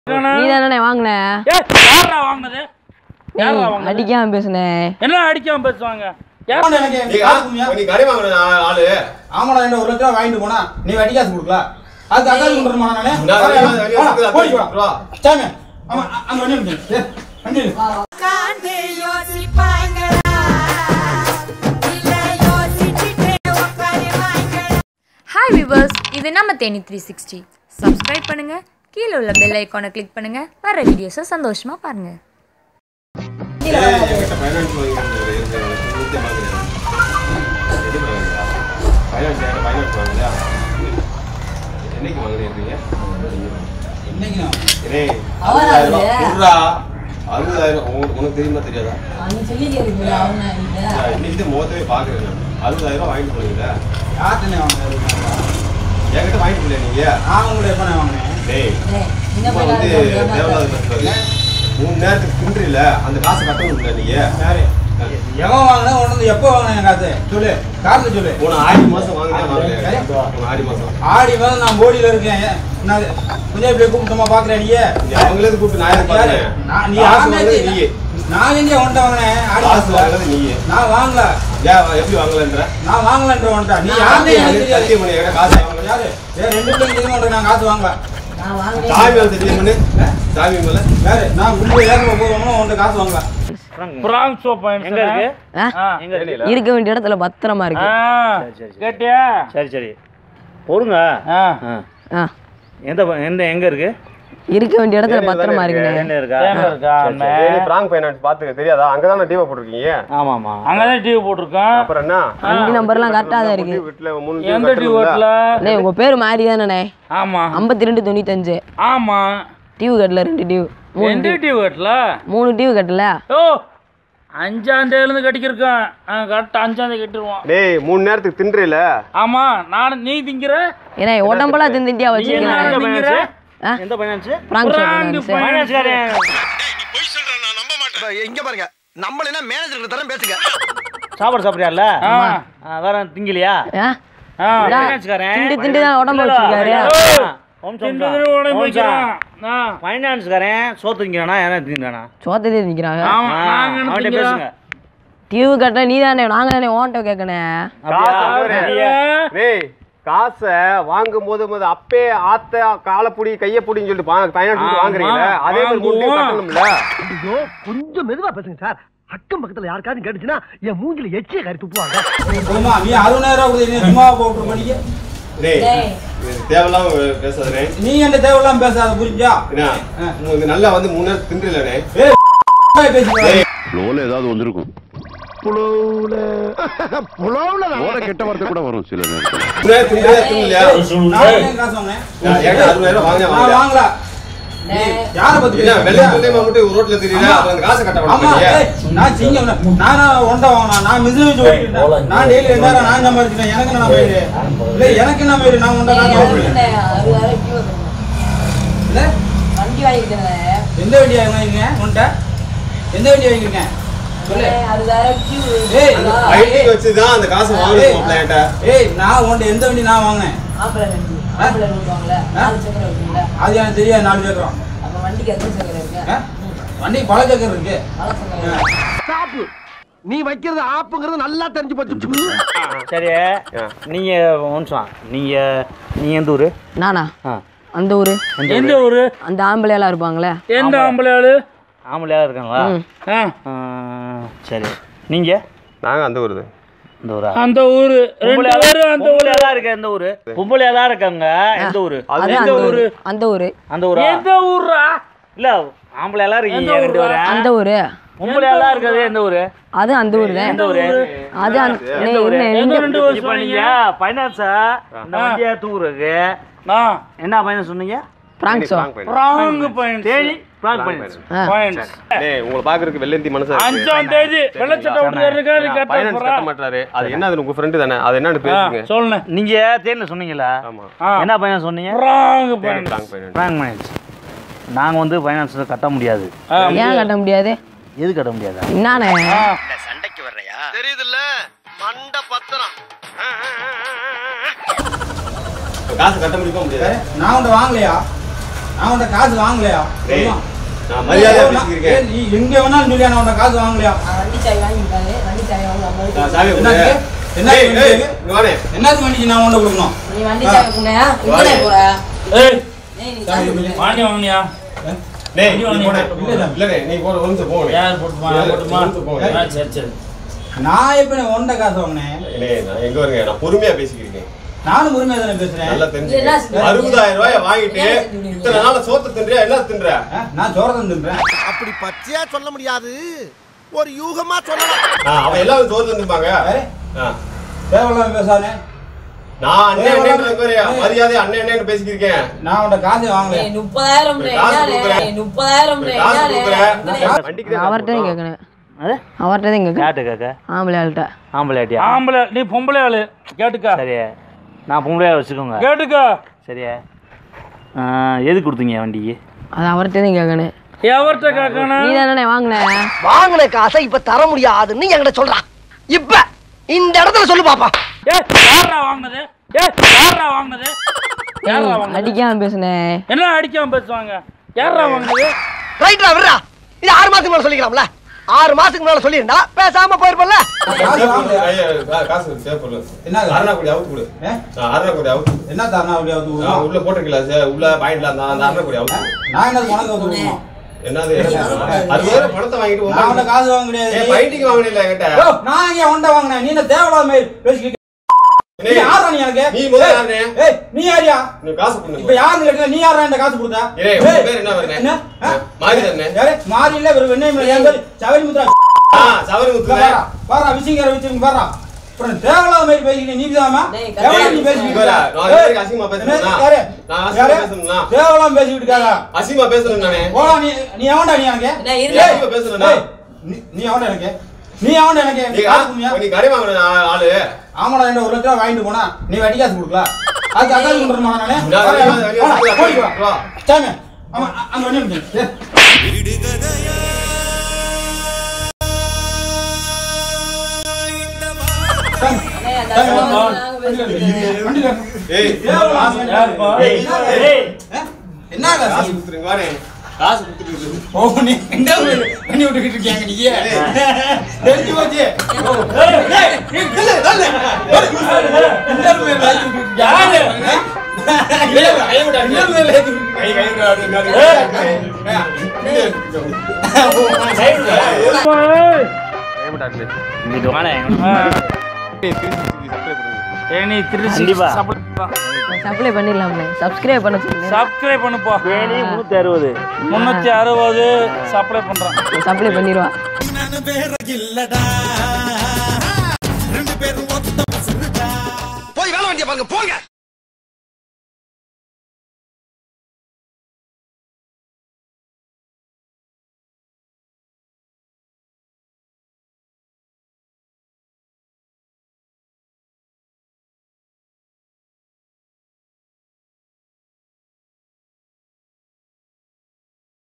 நீ தானே வாங்கின ஏய், யார்றா வாங்குனது யார்றா வாங்குனது அடிக்காம பேசுனேன் என்ன அடிக்காம பேசுவாங்க யார் ஆமாடா, எனக்கு நீ காசு கொடுங்க. நீ கடை வாங்கின ஆளு ஆமாடா என்ன ஒரு லட்ச ரூபா வாங்கிட்டு போனா நீ வட்டி காசு கொடுக்கல அதுக்கு அக்காது கொண்டுமா நானே நான் வாடா, வெளியே வெளியே வாடா, வந்து போய் வா. வா. சாமி ஆமா அ- அங்க வண்டி நிறுத்து. ஏய், வண்டி நிறுத்து. உட்கார்ந்து யோசிப்பாங்களா இல்ல யோசிச்சுட்டே உட்காருவாங்களா ஹாய் விவர்ஸ் இது நம்ம தேனி த்ரீ சிக்ஸ்டி சப்ஸ்கிரைப் பண்ணுங்க கீழே உள்ள பெல் ஐக்கானை கிளிக் பண்ணுங்க வர வீடியோஸை சந்தோஷமா பாருங்க ஏய், என்கிட்ட finance வாங்கியிருந்தாரு. இருந்து எனக்கு நூத்தி ஐம்பது ரூபா. எது வாங்குறீங்களா? finance என்கிட்ட finance வாங்கலையா? என்னைக்கு வாங்குறீங்க? இன்னைக்கு நான் ஏய், அறுபதாயிரம் ரூபா. குடுறா. அறுபதாயிரம் உனக்கு உனக்கு தெரியுமா தெரியாதா நான் இன்னைக்கு முகத்தவே பாக்குறேன் நான். அறுபதாயிரம் ரூபா வாங்கிட்டு போனீங்களா யார்கிட்ட வாங்கினேன் என்கிட்ட வாங்கிட்டு போல நீங்க நான் உங்களை எப்ப நான் வாங்கினேன் டேய் சும்மா வந்து தேவையில்லாத பேசுறாரு. மூணு நேரத்துக்கு தின்றீல அந்த காசு கட்டணும் நீங்க யாரு எவன் வாங்கினா உனக்கு வந்து எப்போ வாங்கினேன் காசு சொல்லு காசு சொல்லு போன ஆடி மாசம் வாங்கினே வாங்கலையா போன ஆடி மாசம் ஆடி வந்து நான் போடியில இருக்கேன் ஏன், நான் கொஞ்சம் இப்படி கூப்பிட்டோமா பாக்குறேன் நீ நீ அவங்களே கூப்பிட்டு நான் எதுக்கு யாரு? பார்த்தேன்? நான் நீ காசு ஆடுனது வாங்குனது நீயே. நான் எங்க உன்ட்ட வாங்கினேன் ஆடி காசு மாசத்துல. வாங்குனது நீயே. நான் வாங்கல ஏன் வா- எப்படி வாங்கலன்ற? நான் வாங்கலன்ற உன்ட்ட நீ யாருன்னு எனக்கு தெரியாது சத்தியம் பண்ணு, என்கிட்ட காசு வாங்கல. யாரு ஏன் ரெண்டு பிள்ளைங்க தெரியுமா உனக்கு நான் காசு வாங்கல சாமி மேல சத்தியம் பண்ணு. சாமி மேல. யாரு நான் உள்ள ஏற்க போதும் உன்ட்ட காசு வாங்கல பிராங்க் ஷோ பாயிண்ட் எங்க இருக்கு ஆ? ஆ எங்க இருக்கு இருக்க வேண்டிய இடத்துல பத்திரமா ஆ, இருக்கு கேட்டியா சரி சரி பொறுங்க ஆ ஆ. ஆ எந்த ப- எந்த எங்க இருக்கு இருக்க வேண்டிய இடத்துல பத்திரமா இருக்குண்ணே என்ன இருக்கா தேங்க இருக்கா ஏய், அண்ணே நீ frank finance பாத்துக்க, தெரியாதா? அங்கதானே டிவி போட்டிருக்கீங்க. ஆமா ஆமா அங்கதான் டிவி போட்டிருக்கோம் அப்புறம் என்ன? வண்டி நம்பர்லாம் கரெக்டாக தான் இருக்கு வீட்டுல மூணு டிவி எந்த டிவி கட்டணும்ல? ஓட்டல அண்ணே உங்க பேர் மாறி தானே ஆமா ஐம்பத்தி ரெண்டு தொண்ணூத்தஞ்சு ஆமா டியூ கட்டல ரெண்டு டியூ மூணு எந்த டிவி ஓட்டல மூணு டியூ கட்டல ஓ அஞ்சாம் தேதியிலிருந்து கட்டிக்கிருக்கேன் கரெக்டா அஞ்சாம் தேதி கட்டிடுவோம் டேய், மூணு நேரத்துக்கு தின்றீல? ஆமா நான் நீ திங்கிற ஏன்னா உடம்பெல்லாம் திண்டியா நீ என்ன வச்சிருக்கேன் திங்கிற ஆ? எந்த பைனான்ஸ் பிராங்க் பிராங்க் சொல்றேன் finance. இங்க பாருங்க நம்மள மேனேஜருக்கு தரம் பேசுங்க சாப்பாடு சாப்பிடுறியால ஆ ஆ, வேற திங்கலையா ஆ? ஆ ஃபைனான்ஸ்காரன் திண்டு திண்டு தான் உடம்பு வச்சிருக்காரு திண்டு திண்டு உடம்பு வைக்கிறான். ஆ. ஃபைனான்ஸ்காரன் சோத்து திங்கிறானா யாரா திங்கிறானா சோத்ததே நிக்கிறாங்க ஆமா நாங்க என்ன அவன்கிட்ட திங்கிறோம்? பேசுங்க டியூ கட்ட நீ தானே நாங்க தானே ஓன்ட்ட கேட்கணே காசு அப்படியா? அனுப்புறேன். டேய், காசை வாங்கும் போது முத அப்பே ஆத்த காலப்புடி கையப்புடின்னு சொல்லிட்டு பா- finance கொடுத்து ஆமா, வாங்குறீங்களே அதே மாதிரி மூணு டிவி வாங்குவோம். கட்டணும்ல ஐயோ கொஞ்சம் மெதுவா பேசுங்க சார் அக்கம் பக்கத்துல யாருக்காவது கேட்டுச்சுன்னா என் மூஞ்சில எச்சிய கறி துப்புவாங்க போதுமா நீ அறுபதாயிரம் ரூபா கொடுத்து நீ சும்மா போட்டு படிக்க டேய் இது தேவையில்லாம பேசாதே நீ என்ன தேவையில்லாம பேசாத புரிஞ்சா என்ன உங்களுக்கு நல்லா வந்து மூணு நேரம் தின்றீங்களே பேசுங்க ஃப்ளோல ஏதாவது வந்திருக்கும் புலவுல புலவுல ஓர கெட்ட வார்த்தை கூட வரும் சில நேரத்தில் மூணு நேரம் தின்றீங்களா தின்னலையா நான் என்ன காசு வாங்கினேன் நான் என்கிட்ட அறுபதாயிரம் வாங்கினா நான் வாங்கலையா? வாங்கல நீ யாரை பத்தி என்ன வெள்ளை பேசுற? வெள்ளையமா மட்டும் ரோட்ல தெரியல ஆமா. அப்புறம் அந்த காசை கட்ட ஆமா மாட்டீங்க ஏய், நான் சிங்கம் நானா ஒன்றை வாங்கினா நான் மிஸ் வச்சு ஓட்டிட்டேன் நான் டெய்லி ரெண்டாயிரம் நான் சம்பாதிச்சிட்டேன் எனக்கு என்ன மயிறு இல்ல எனக்கு என்ன மயிறு நான் ஒன்றை நான் ஓட்டுறேன் இல்ல வண்டி வாங்கிக்கிறேன் எந்த வண்டி வாங்கிருக்கீங்க உன்ட்ட எந்த வண்டி வாங்கிருக்கீங்க சொல்லு ஏய் ஐடி வச்சு தான் அந்த காசை வாங்கணும் மாப்பிள்ளை என்கிட்ட ஏய் நான் உன்ட்ட எந்த வண்டி நான் வாங்கினேன் அது எனக்கு தெரியாது நாலு சக்கரம் ஆ? வண்டிக்கு பல சக்கரம் இருக்கு சாப்பு நீ வைக்கிறது ஆப்புங்கிறது நல்லா தெரிஞ்சு போச்சு சரி நீங்க ஒரு நிமிஷம் நீங்க நீங்க எந்த ஊரு நானா ஆ அந்த ஊரு எந்த ஊரு அந்த ஆம்பளையெல்லாம் இருப்பாங்களே எந்த ஆம்பளை ஆளு ஆம்பளையா இருக்காங்களா ம். ஆ, ஆ, சரி நீங்க நாங்க அந்த ஊருது இந்த ஊரா அந்த ஊரு ரெண்டு பேரும் அந்த ஊரு பொம்பளையா தான் இருக்க எந்த ஊரு பொம்பளையா தான் இருக்காங்க எந்த ஊரு அது எந்த அந்த ஊரு ஊரு அந்த ஊரு அந்த ஊரா எந்த ஊரா இல்ல ஆம்பளை எல்லாம் இருக்கீங்க எந்த ரெண்டு ஊரா? பேரும் அந்த ஊரு பொம்பளையா எல்லாம் இருக்கிறது எந்த ஊரு அது அந்த ஊரு தான் எந்த ஊரு அது அந்த எந்த ஊரு என்ன- எந்த எங்க- ரெண்டு வருஷம் இப்ப நீங்க பைனான்ஸா இந்த வண்டியை தூக்குறதுக்கு ஆ என்ன பைனான்ஸ் சொன்னீங்க Frank show wrong point Theni Frank finance ஆ. பாயிண்ட்ஸ் டேய் உங்களை பாக்குறதுக்கு வெள்ளந்தி மனசா இருக்கு. அஞ்சாம் தேதி வெள்ளச்சட்டை விட்டுருக்கா நான் finance கட்ட மாட்டாரு அது என்ன அது உங்க ஃப்ரெண்டு தானே அது என்னன்னு பேசுங்க சொல்லுங்க நீங்க தேனில சொன்னீங்களா ஆமா என்ன பைனான்ஸ் சொன்னீங்க wrong point Frank finance. Frank finance நாங்க வந்து பைனான்ஸ் கட்ட முடியாது ஏன் கட்ட முடியாது எது கட்ட முடியாது என்னானே சண்டைக்கு வர்றையா தெரியுதுல்ல மண்ட பத்திரம் இப்ப காசு கட்ட முடியுமா முடியாது நான் உன்ட்ட வாங்கலையா நான் உன்கிட்ட காசு வாங்கலையா டேய், சொல்லுமா? நான் மரியாதையா ஏய், பேசியிருக்கேன். ஏய், நீ எங்க வேணாலும் சொல்லியா நான் உன்கிட்ட காசு வாங்கலையா வண்டி சாவி வாங்கிட்டாரு வண்டி சாவி வாங்க நான் சாவி என்ன கொடுங்க. என்ன ஏய், ஏய், என்ன இங்க வாடே. என்னது வண்டிக்கு நான் உன்கிட்ட கொடுக்கணும் நீ வண்டி சாவி குண்டையா இங்கே போற ஏய் ஏய் நீ சாவி சாவி குடு. வாங்கி வாங்கினியா டேய், நீ வண்டி போடே. வாங்கி இல்ல, இல்ல, டேய், நீ போடு, ஒரு நிமிஷம் போடு. யார் போட்டுமா இல்ல, இல்ல, போட்டுமா ஒரு நிமிஷம் போடு. ஆ, சரி சரி நான் எப்ப நான் உன்கிட்ட காசு வாங்கினேன் டேய், நான் எங்க வருங்க? நான் பொறுமையா பேசிக்கிறேன் நானும் உரிமையா தானே பேசுறேன் நல்லா என்ன தெரிஞ்சுக்க. செஞ்சீங்க? அறுபதாயிரம் ரூபாய வாங்கிட்டு என்ன செஞ்சீங்க? இத்தனை நாள் சோத்த தின்றியா என்ன தின்ற ஆ, நான் சோரதம் தின்றேன் அப்படி பச்சையா சொல்ல முடியாது ஒரு யூகமா சொல்லலாம் ஆ, அவன் எல்லாரும் சோறு தின்னுப்பாங்க யாரு? ஆ. தேவையில்லாம பேசானே நான் அண்ணன் அண்ணன் பாரு மரியாதை அண்ணன் அண்ணன் பேசிக்கிருக்கேன் நான் உன்கிட்ட காசு வாங்கலையா ஏய் முப்பதாயிரம் காசு கொடுக்குறேன். முப்பதாயிரம் காசு கொடுக்குறேன் வண்டிக்கு தான் அவர்கிட்ட தான் கேட்கணும் அது அவர்கிட்ட தான் கேட்கணும் கேட்டு கேட்க ஆம்பளை ஆள்கிட்ட ஆம்பளையாட்டியா ஆம்பளை நீ பொம்பளை ஆளு கேட்டுக்கா சரி நான் பொம்பளையா வச்சுக்கோங்க கேட்டுக்கா சரியா ஆ, எது கொடுத்தீங்க வண்டிக்கு அது அவர்கிட்ட தான் கேட்கணும் எவர்கிட்ட கேட்கணும் நீ தானே வாங்கின வாங்கின காசை இப்ப தர முடியாதுன்னு என்கிட்ட சொல்றான் இப்ப இந்த இடத்துல சொல்லு பாப்பா ஏ யாரா வாங்கினது ஏ யாரா வாங்கினது யாரா வாங்கினது அடிக்காம பேசுனேன் என்ன அடிக்காம பேசுவாங்க யாரா வாங்கினது ரைட்ரா விடுறா இது ஆறு மாசத்துக்கு மேல சொல்லிக்கலாம்ல ஆறு மாசத்துக்கு மேல சொல்லியிருந்தா பேசாம போயிருப்பல காசு வாங்கலையா ஐயா, கா- காசு தேவைப்படல என்ன அரணா கொடி அவுத்து கொடு ஏ? ஆ, அரணா கொடி அவுத்து கொடு. என்ன தரணா அப்படி அவுத்து ஆ, விடுவோம் உள்ள போட்டிருக்கல சார் உள்ள பாயிண்ட்ல அந்த அந்த அரணா கொடி அவுத்து கொடு. நான் என்ன உனக்கு அவுத்து விடுவோம் என்னது அறுபதாயிரம் பணத்தை வாங்கிட்டு நான் உன்கிட்ட உட்காந்து காசு வாங்க முடியாது ஏன் பைண்டிங் வாங்கினீங்களா என்கிட்ட ஓ, நான் இங்க உன்கிட்ட வாங்கினேன் நீ என்ன தேவையில்லாத மாதிரி பேசிக்கிட்டு நீ ஏய், யாரா நீ எனக்கு நீ முதல்ல ஏய், யாருண்ணே? ஏய் நீ யாரியா நீ காசு இப்ப கொடுங்க யாருன்னு கேட்டா நீ யாரா இந்த காசு கொடுத்தா ஏய், உங்க பேர் என்ன வருண்ணே? என்ன ஆ? மாறி தானே? யாரு மாறி இல்ல வெறும் வெண்ணெய் இல்ல என் பேரு சவரி முத்ரா ஆ, சவரி முத்துங்க பாரா பாரா விசிங்கர வச்சிருங்க பாரா அப்புறம் தேவையில்லாத மாதிரி பேசிக்கிட்டு நீ தாமா டேய், எவ்வளவு நீ ஏய், பேசிக்கிட்டு இவரா? இருக்க? நான் இது ஏய், வரைக்கும் அசிங்கமா பேசுனேனா? என்ன? யாரு? நான் அசிங்கமா யாரு? பேசுனேனா? தேவையில்லாம பேசிக்கிட்டு இருக்காதா அசிங்கமா பேசணும் நானே போடா நீ நீ எவன்டா நீ எனக்கு என்ன இருங்க. ஏய், அசிங்கமா பேசணும்னா? ஏய், நீ- நீ எவன்டா எனக்கு நீ எவன்டா எனக்கு நீ காசு கொடுமியா? நீ கடை வாங்கின ஆ- ஆளு ஆமாடா என்ன ஒரு லட்ச ரூபா வாங்கிட்டு போனா நீ வட்டி காசு கொடுக்கல அதுக்கு அக்காது கொண்டுமா நானே நான் வாடா, வெளியே- வெளியே வாடா, வந்து போயிட்டு வா. வா. சாமி ஆமா அ- அங்க வண்டி வந்து ஏய் யாருப்பா? என்ன காசு காசு கொடுத்துருங்க வாடே காசு கொடுத்துட்டு ஓ நீ எங்க போய் பண்ணி விட்டுக்கிட்டு இருக்கியாங்க நீங்க தெரிஞ்சு போச்சு ஓ, ஏய், ஏய், நீ நில்லு, நில்லு. இந்த மேல ஏத்தி விட்டுட்டு இருக்கியா? யாரு? இந்த மேல ஏத்தி விட்டுட்டு கை இருக்கியா? கை ஏய், இங்கிட்டு வாடா ஆ. ஏய், நீ திருச்சி கண்டிப்பா. சப்ளை பண்ணிடலாம்ல சப்ஸ்கிரைப் பண்ண சொல்லுங்க சப்ஸ்கிரைப் பண்ணுப்பா தேனி முந்நூற்றி அறுபது முன்னூத்தி அறுபது சப்ளை பண்றான் சப்ளை பண்ணிடுவா போய் வேலை வண்டியை பாருங்க போங்க